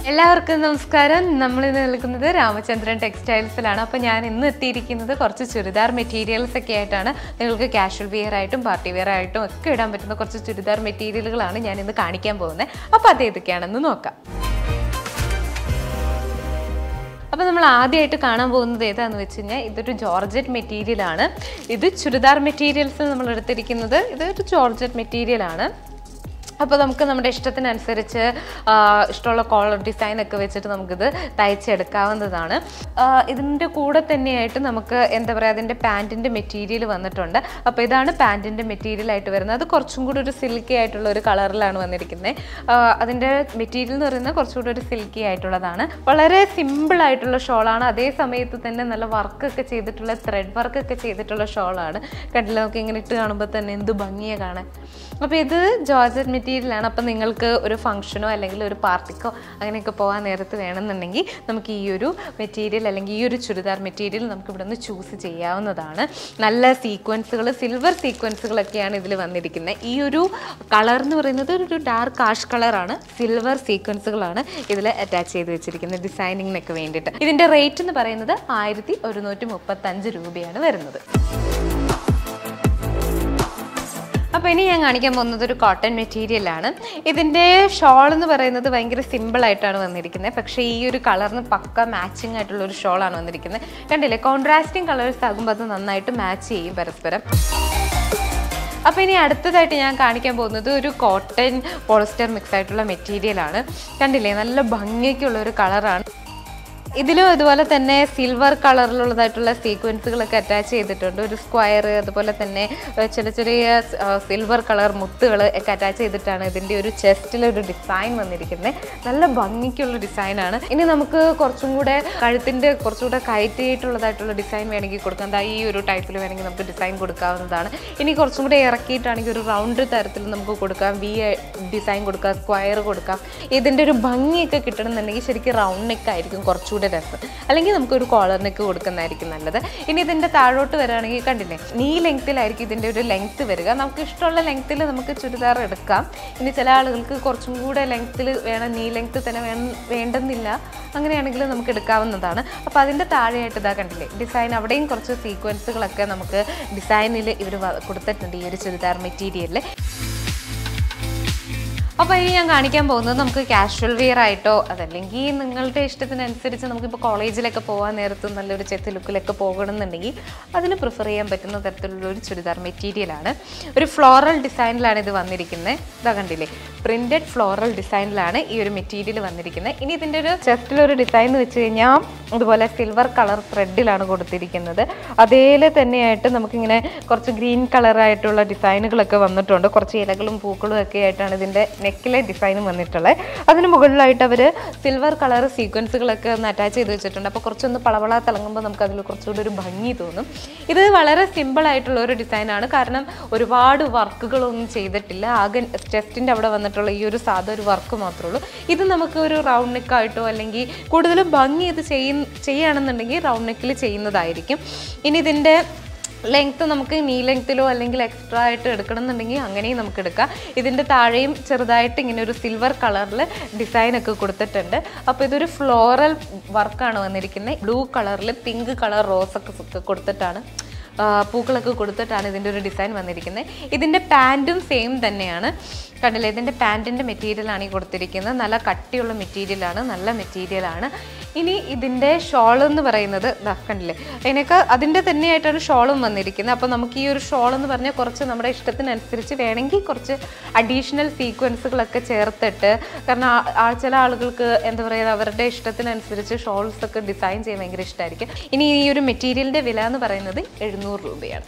എല്ലാവർക്കും നമസ്കാരം നമ്മൾ ഇന്ന് നിൽക്കുന്നത് രാമചന്ദ്രൻ ടെക്സ്റ്റൈൽസിലാണ് അപ്പോൾ ഞാൻ ഇന്ന് എത്തിയിരിക്കുന്നത് കുറച്ച് ചുരിദാർ മെറ്റീരിയൽസ് ഒക്കെ ആയിട്ടാണ് നിങ്ങൾക്ക് കാഷ്വൽ വെയർ ആയിട്ടും പാർട്ടി വെയർ ആയിട്ടും ഒക്കെ ഇടാൻ പറ്റുന്ന കുറച്ച് ചുരിദാർ മെറ്റീരിയലുകളാണ് ഞാൻ ഇന്ന് കാണിക്കാൻ പോകുന്നത് അപ്പോൾ അത് ഏതൊക്കെയാണെന്ന് നോക്കാം അപ്പോൾ നമ്മൾ ആദ്യമായിട്ട് കാണാൻ പോകുന്നത് ഏതാണെന്ന് വെച്ച് കഴിഞ്ഞാൽ ഇതൊരു ജോർജറ്റ് മെറ്റീരിയൽ ആണ് ഇത് ചുരിദാർ മെറ്റീരിയൽസ് നമ്മൾ എടുത്തിരിക്കുന്നത് ഇതൊരു ജോർജറ്റ് മെറ്റീരിയൽ ആണ് അപ്പോൾ നമുക്ക് നമ്മുടെ ഇഷ്ടത്തിനനുസരിച്ച് ആ, ഇഷ്ടമുള്ള കോളർ ഡിസൈൻ ഒക്കെ വെച്ചിട്ട് നമുക്കിത് തയ്ച്ചെടുക്കാവുന്നതാണ് ആ, ഇതിൻ്റെ കൂടെ തന്നെയായിട്ട് നമുക്ക് എന്താ പറയുക അതിൻ്റെ പാൻറ്റിൻ്റെ മെറ്റീരിയൽ വന്നിട്ടുണ്ട് അപ്പോൾ ഇതാണ് പാൻറ്റിൻ്റെ മെറ്റീരിയൽ ആയിട്ട് വരുന്നത് അത് കുറച്ചും കൂടി ഒരു സിൽക്കി ആയിട്ടുള്ള ഒരു കളറിലാണ് വന്നിരിക്കുന്നത് അതിൻ്റെ മെറ്റീരിയൽ എന്ന് പറയുന്നത് കുറച്ചും കൂടി ഒരു സിൽക്കി ആയിട്ടുള്ളതാണ് വളരെ സിമ്പിൾ ആയിട്ടുള്ള ഷോളാണ് അതേ സമയത്ത് തന്നെ നല്ല വർക്കൊക്കെ ചെയ്തിട്ടുള്ള ത്രെഡ് വർക്കൊക്കെ ചെയ്തിട്ടുള്ള ഷോളാണ് കണ്ടില്ല നമുക്ക് ഇങ്ങനെ ഇട്ട് കാണുമ്പോൾ തന്നെ എന്ത് ഭംഗിയാണ് കാണാൻ അപ്പോൾ ഇത് ജോർജറ്റ് മെറ്റീരിയലാണ് അപ്പോൾ നിങ്ങൾക്ക് ഒരു ഫംഗ്ഷനോ അല്ലെങ്കിൽ ഒരു പാർട്ടിക്കോ അങ്ങനെയൊക്കെ പോകാൻ നേരത്ത് വേണമെന്നുണ്ടെങ്കിൽ നമുക്ക് ഈ ഒരു മെറ്റീരിയൽ അല്ലെങ്കിൽ ഈ ഒരു ചുരിദാർ മെറ്റീരിയൽ നമുക്ക് ഇവിടെ നിന്ന് ചൂസ് ചെയ്യാവുന്നതാണ് നല്ല സീക്വൻസുകൾ സിൽവർ സീക്വൻസുകളൊക്കെയാണ് ഇതിൽ വന്നിരിക്കുന്നത് ഈ ഒരു കളർ എന്ന് പറയുന്നത് ഒരു ഡാർക്ക് ആഷ് കളറാണ് സിൽവർ സീക്വൻസുകളാണ് ഇതിൽ അറ്റാച്ച് ചെയ്ത് വെച്ചിരിക്കുന്നത് ഡിസൈനിങ്ങിനൊക്കെ വേണ്ടിയിട്ട് ഇതിൻ്റെ റേറ്റ് എന്ന് പറയുന്നത് ആയിരത്തി ഒരുന്നൂറ്റി മുപ്പത്തഞ്ച് രൂപയാണ് വരുന്നത് അപ്പോൾ ഇനി ഞാൻ കാണിക്കാൻ പോകുന്നത് ഒരു കോട്ടൺ മെറ്റീരിയൽ ആണ് ഇതിൻ്റെ ഷോൾ എന്ന് പറയുന്നത് ഭയങ്കര സിമ്പിൾ ആയിട്ടാണ് വന്നിരിക്കുന്നത് പക്ഷേ ഈ ഒരു കളറിന് പക്ക മാച്ചിങ് ആയിട്ടുള്ള ഒരു ഷോളാണ് വന്നിരിക്കുന്നത് കണ്ടില്ലേ കോൺട്രാസ്റ്റിംഗ് കളേഴ്സ് ആകുമ്പോൾ അത് നന്നായിട്ട് മാച്ച് ചെയ്യും പരസ്പരം അപ്പോൾ ഇനി അടുത്തതായിട്ട് ഞാൻ കാണിക്കാൻ പോകുന്നത് ഒരു കോട്ടൺ പോളിസ്റ്റർ മിക്സ് ആയിട്ടുള്ള മെറ്റീരിയൽ ആണ് കണ്ടില്ലേ നല്ല ഭംഗിയൊക്കെയുള്ള ഒരു കളറാണ് ഇതിലും ഇതുപോലെ തന്നെ സിൽവർ കളറിലുള്ളതായിട്ടുള്ള സീക്വൻസുകളൊക്കെ അറ്റാച്ച് ചെയ്തിട്ടുണ്ട് ഒരു സ്ക്വയർ അതുപോലെ തന്നെ ഏഹ്, ചെറിയ ചെറിയ സിൽവർ കളർ മുത്തുകൾ ഒക്കെ അറ്റാച്ച് ചെയ്തിട്ടാണ് ഇതിൻ്റെ ഒരു ചെസ്റ്റിൽ ഒരു ഡിസൈൻ വന്നിരിക്കുന്നത് നല്ല ഭംഗിക്കുള്ള ഡിസൈനാണ് ഇനി നമുക്ക് കുറച്ചും കൂടെ കഴുത്തിൻ്റെ കുറച്ചുകൂടെ കയറ്റിയിട്ടുള്ളതായിട്ടുള്ള ഡിസൈൻ വേണമെങ്കിൽ കൊടുക്കാം ദാ ഈ ഒരു ടൈപ്പിൽ വേണമെങ്കിൽ നമുക്ക് ഡിസൈൻ കൊടുക്കാവുന്നതാണ് ഇനി കുറച്ചും കൂടെ ഇറക്കിയിട്ടാണെങ്കിൽ ഒരു റൗണ്ട് തരത്തിൽ നമുക്ക് കൊടുക്കാം വി ഡിസൈൻ കൊടുക്കാം സ്ക്വയർ കൊടുക്കാം ഇതിൻ്റെ ഒരു ഭംഗിയൊക്കെ കിട്ടണമെന്നുണ്ടെങ്കിൽ ശരിക്കും റൗണ്ട് നെക്ക് ആയിരിക്കും കുറച്ചുകൂടെ രസം അല്ലെങ്കിൽ നമുക്കൊരു കോളർ നെക്ക് കൊടുക്കുന്നതായിരിക്കും നല്ലത് ഇനി ഇതിൻ്റെ താഴോട്ട് വരികയാണെങ്കിൽ കണ്ടില്ലേ നീ ലെങ്ത്തിലായിരിക്കും ഇതിൻ്റെ ഒരു ലെങ്ത്ത് വരിക നമുക്ക് ഇഷ്ടമുള്ള ലെങ്ത്തിൽ നമുക്ക് ചുരിദാർ എടുക്കാം ഇനി ചില ആളുകൾക്ക് കുറച്ചും കൂടെ ലെങ്ത്തിൽ വേണം നീ ലെങ്ത്ത് തന്നെ വേണം വേണ്ടെന്നില്ല അങ്ങനെയാണെങ്കിൽ നമുക്ക് എടുക്കാവുന്നതാണ് അപ്പോൾ അതിൻ്റെ താഴെയായിട്ട് ഇതാ കണ്ടില്ലേ ഡിസൈൻ അവിടെയും കുറച്ച് സീക്വൻസുകളൊക്കെ നമുക്ക് ഡിസൈനിൽ ഇവർ കൊടുത്തിട്ടുണ്ട് ഈ ഒരു ചുരിദാർ മെറ്റീരിയലിൽ അപ്പോൾ ഇനി ഞാൻ കാണിക്കാൻ പോകുന്നത് നമുക്ക് കാഷ്വൽ വെയർ ആയിട്ടോ അതല്ലെങ്കിൽ നിങ്ങളുടെ ഇഷ്ടത്തിനനുസരിച്ച് നമുക്കിപ്പോൾ കോളേജിലൊക്കെ പോകാൻ നേരത്ത് നല്ലൊരു ചെത്ത് ലുക്കിലൊക്കെ പോകണമെന്നുണ്ടെങ്കിൽ അതിന് പ്രിഫർ ചെയ്യാൻ പറ്റുന്ന തരത്തിലുള്ള ഒരു ചുരിദാർ മെറ്റീരിയലാണ് ഒരു ഫ്ലോറൽ ഡിസൈനിലാണ് ഇത് വന്നിരിക്കുന്നത് ഇതാ കണ്ടില്ലേ പ്രിൻറ്റഡ് ഫ്ലോറൽ ഡിസൈനിലാണ് ഈ ഒരു മെറ്റീരിയൽ വന്നിരിക്കുന്നത് ഇനി ഇതിൻ്റെ ഒരു ചെസ്റ്റിലൊരു ഡിസൈൻ എന്ന് വെച്ച് കഴിഞ്ഞാൽ അതുപോലെ സിൽവർ കളർ ത്രെഡിലാണ് കൊടുത്തിരിക്കുന്നത് അതേലെ തന്നെയായിട്ട് നമുക്കിങ്ങനെ കുറച്ച് ഗ്രീൻ കളറായിട്ടുള്ള ഡിസൈനുകളൊക്കെ വന്നിട്ടുണ്ട് കുറച്ച് ഇലകളും പൂക്കളും ഒക്കെ ആയിട്ടാണ് ഇതിൻ്റെ നെക്കിലെ ഡിസൈൻ വന്നിട്ടുള്ളത് അതിന് മുകളിലായിട്ട് അവർ സിൽവർ കളർ സീക്വൻസുകളൊക്കെ ഒന്ന് അറ്റാച്ച് ചെയ്ത് വെച്ചിട്ടുണ്ട് അപ്പോൾ കുറച്ചൊന്ന് പളവള തിളങ്ങുമ്പോൾ നമുക്ക് അതിൽ കുറച്ചുകൂടി ഒരു ഭംഗി തോന്നും ഇത് വളരെ സിമ്പിൾ ആയിട്ടുള്ള ഒരു ഡിസൈനാണ് കാരണം ഒരുപാട് വർക്കുകളൊന്നും ചെയ്തിട്ടില്ല ആകെ ചെസ്റ്റിൻ്റെ അവിടെ വന്നിട്ടുള്ള ഈ ഒരു സാധാ ഒരു വർക്ക് മാത്രമേ ഉള്ളൂ ഇത് നമുക്ക് ഒരു റൗണ്ട് നെക്കായിട്ടോ അല്ലെങ്കിൽ കൂടുതലും ഭംഗി ഇത് ചെയ്യ ചെയ്യുകയാണെന്നുണ്ടെങ്കിൽ റൗണ്ട് നെക്കിൽ ചെയ്യുന്നതായിരിക്കും ഇനി ഇതിൻ്റെ ലെങ്ത്ത് നമുക്ക് നീ ലെങ്ത്തിലോ അല്ലെങ്കിൽ എക്സ്ട്രാ ആയിട്ട് എടുക്കണം എന്നുണ്ടെങ്കിൽ അങ്ങനെയും നമുക്ക് എടുക്കാം ഇതിൻ്റെ താഴെയും ചെറുതായിട്ട് ഇങ്ങനെ ഒരു സിൽവർ കളറിൽ ഡിസൈനൊക്കെ കൊടുത്തിട്ടുണ്ട് അപ്പോൾ ഇതൊരു ഫ്ലോറൽ വർക്കാണ് വന്നിരിക്കുന്നത് ബ്ലൂ കളറിൽ പിങ്ക് കളർ റോസൊക്കെ ഒക്കെ കൊടുത്തിട്ടാണ് ആ, പൂക്കളൊക്കെ കൊടുത്തിട്ടാണ് ഇതിൻ്റെ ഒരു ഡിസൈൻ വന്നിരിക്കുന്നത് ഇതിൻ്റെ പാൻറ്റും സെയിം തന്നെയാണ് കണ്ടില്ലേ ഇതിൻ്റെ പാൻറ്റിൻ്റെ മെറ്റീരിയലാണ് ഈ കൊടുത്തിരിക്കുന്നത് നല്ല കട്ടിയുള്ള മെറ്റീരിയലാണ് നല്ല മെറ്റീരിയലാണ് ഇനി ഇതിൻ്റെ ഷോൾ എന്ന് പറയുന്നത് ദാ കണ്ടില്ലേ അതിനൊക്കെ അതിൻ്റെ തന്നെയായിട്ടാണ് ഷോളും വന്നിരിക്കുന്നത് അപ്പോൾ നമുക്ക് ഈ ഒരു ഷോൾ എന്ന് പറഞ്ഞാൽ കുറച്ച് നമ്മുടെ ഇഷ്ടത്തിനനുസരിച്ച് വേണമെങ്കിൽ കുറച്ച് അഡീഷണൽ സീക്വൻസുകളൊക്കെ ചേർത്തിട്ട് കാരണം ആ- ആ ചില ആളുകൾക്ക് എന്താ പറയുക അവരുടെ ഇഷ്ടത്തിനനുസരിച്ച് ഷോൾസ് ഒക്കെ ഡിസൈൻ ചെയ്യാൻ ഭയങ്കര ഇഷ്ടമായിരിക്കും ഇനി ഈ ഒരു മെറ്റീരിയലിൻ്റെ വില എന്ന് പറയുന്നത് എഴുന്നൂറ് രൂപയാണ്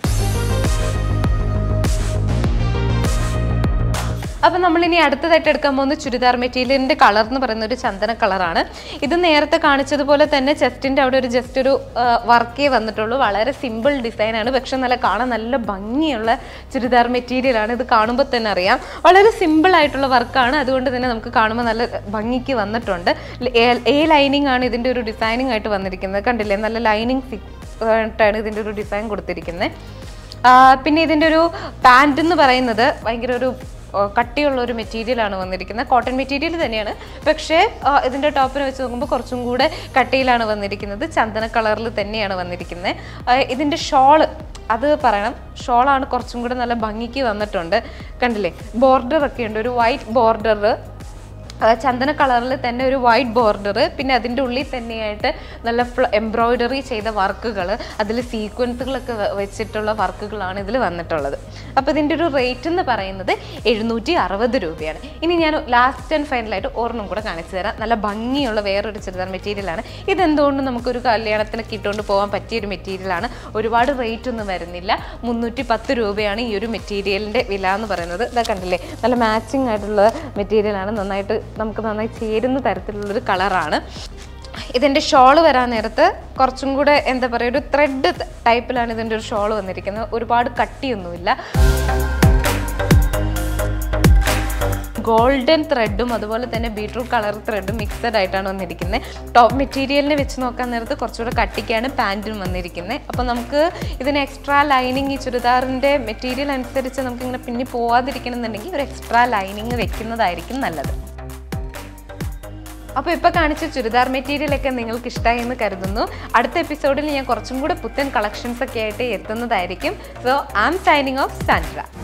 അപ്പം നമ്മളിനി അടുത്തതായിട്ട് എടുക്കാൻ പോകുന്ന ചുരിദാർ മെറ്റീരിയലിൻ്റെ കളർ എന്ന് പറയുന്ന ഒരു ചന്ദന കളറാണ് ഇത് നേരത്തെ കാണിച്ചതുപോലെ തന്നെ ചെസ്റ്റിൻ്റെ അവിടെ ഒരു ജസ്റ്റ് ഒരു വർക്കേ വന്നിട്ടുള്ളൂ വളരെ സിമ്പിൾ ഡിസൈനാണ് പക്ഷെ നല്ല കാണാൻ നല്ല ഭംഗിയുള്ള ചുരിദാർ മെറ്റീരിയലാണ് ഇത് കാണുമ്പോൾ തന്നെ അറിയാം വളരെ സിമ്പിൾ ആയിട്ടുള്ള വർക്കാണ് അതുകൊണ്ട് തന്നെ നമുക്ക് കാണുമ്പോൾ നല്ല ഭംഗിക്ക് വന്നിട്ടുണ്ട് എ ലൈനിങ് ആണ് ഇതിൻ്റെ ഒരു ഡിസൈനിങ് ആയിട്ട് വന്നിരിക്കുന്നത് കണ്ടില്ലേ നല്ല ലൈനിങ് ആയിട്ടാണ് ഇതിൻ്റെ ഒരു ഡിസൈൻ കൊടുത്തിരിക്കുന്നത് ആ, പിന്നെ ഇതിൻ്റെ ഒരു പാൻറ് എന്ന് പറയുന്നത് ഭയങ്കര ഒരു ആ, കട്ടിയുള്ള ഒരു മെറ്റീരിയലാണ് വന്നിരിക്കുന്നത് കോട്ടൺ മെറ്റീരിയൽ തന്നെയാണ് പക്ഷേ ആ, ഇതിൻ്റെ ടോപ്പിനെ വെച്ച് നോക്കുമ്പോൾ കുറച്ചും കൂടെ കട്ടിയിലാണ് വന്നിരിക്കുന്നത് ചന്ദന കളറിൽ തന്നെയാണ് വന്നിരിക്കുന്നത് ആ, ഇതിൻ്റെ ഷോള് അത് പറയണം ഷോളാണ് കുറച്ചും കൂടെ നല്ല ഭംഗിക്ക് വന്നിട്ടുണ്ട് കണ്ടില്ലേ ബോർഡർ ഒക്കെ ഉണ്ട് ഒരു വൈറ്റ് ബോർഡർ ചന്ദന കളറിൽ തന്നെ ഒരു വൈറ്റ് ബോർഡർ പിന്നെ അതിൻ്റെ ഉള്ളിൽ തന്നെയായിട്ട് നല്ല എംബ്രോയിഡറി ചെയ്ത വർക്കുകൾ അതിൽ സീക്വൻസുകളൊക്കെ വ- വെച്ചിട്ടുള്ള വർക്കുകളാണ് ഇതിൽ വന്നിട്ടുള്ളത് അപ്പോൾ ഇതിൻ്റെ ഒരു റേറ്റ് എന്ന് പറയുന്നത് എഴുന്നൂറ്റി അറുപത് രൂപയാണ് ഇനി ഞാൻ ലാസ്റ്റ് ആൻഡ് ഫൈനലായിട്ട് ഒരെണ്ണം കൂടെ കാണിച്ചു തരാം നല്ല ഭംഗിയുള്ള വേറൊരു ചുരിദാർ മെറ്റീരിയലാണ് ഇതെന്തുകൊണ്ട് നമുക്കൊരു കല്യാണത്തിനൊക്കെ ഇട്ടുകൊണ്ട് പോകാൻ പറ്റിയ ഒരു മെറ്റീരിയലാണ് ഒരുപാട് റേറ്റ് ഒന്നും വരുന്നില്ല മുന്നൂറ്റി പത്ത് രൂപയാണ് ഈ ഒരു മെറ്റീരിയലിൻ്റെ വില എന്ന് പറയുന്നത് ഇതാ കണ്ടില്ലേ നല്ല മാച്ചിങ് ആയിട്ടുള്ള മെറ്റീരിയലാണ് നന്നായിട്ട് നമുക്ക് നന്നായി ചേരുന്ന തരത്തിലുള്ളൊരു കളറാണ് ഇതിൻ്റെ ഷോള് വരാൻ നേരത്ത് കുറച്ചും കൂടെ എന്താ പറയുക ഒരു ത്രെഡ് ടൈപ്പിലാണ് ഇതിൻ്റെ ഒരു ഷോള് വന്നിരിക്കുന്നത് ഒരുപാട് കട്ടിയൊന്നുമില്ല ഗോൾഡൻ ത്രെഡും അതുപോലെ തന്നെ ബീട്രൂട്ട് കളർ ത്രെഡും മിക്സഡ് ആയിട്ടാണ് വന്നിരിക്കുന്നത് ടോപ്പ് മെറ്റീരിയലിനെ വെച്ച് നോക്കാൻ നേരത്ത് കുറച്ചുകൂടെ കട്ടിക്കാണ് പാൻറ്റും വന്നിരിക്കുന്നത് അപ്പോൾ നമുക്ക് ഇതിന് എക്സ്ട്രാ ലൈനിങ് ഈ ചുരിദാറിൻ്റെ മെറ്റീരിയൽ അനുസരിച്ച് നമുക്ക് ഇങ്ങനെ പിന്നി പോവാതിരിക്കണം എന്നുണ്ടെങ്കിൽ ഒരു എക്സ്ട്രാ ലൈനിങ് വെക്കുന്നതായിരിക്കും നല്ലത് അപ്പോൾ ഇപ്പോൾ കാണിച്ച ചുരിദാർ മെറ്റീരിയൽ ഒക്കെ നിങ്ങൾക്ക് ഇഷ്ടമായി എന്ന് കരുതുന്നു അടുത്ത എപ്പിസോഡിൽ ഞാൻ കുറച്ചും കൂടെ പുത്തൻ കളക്ഷൻസ് ഒക്കെ ആയിട്ട് എത്തുന്നതായിരിക്കും so I am signing off Sandra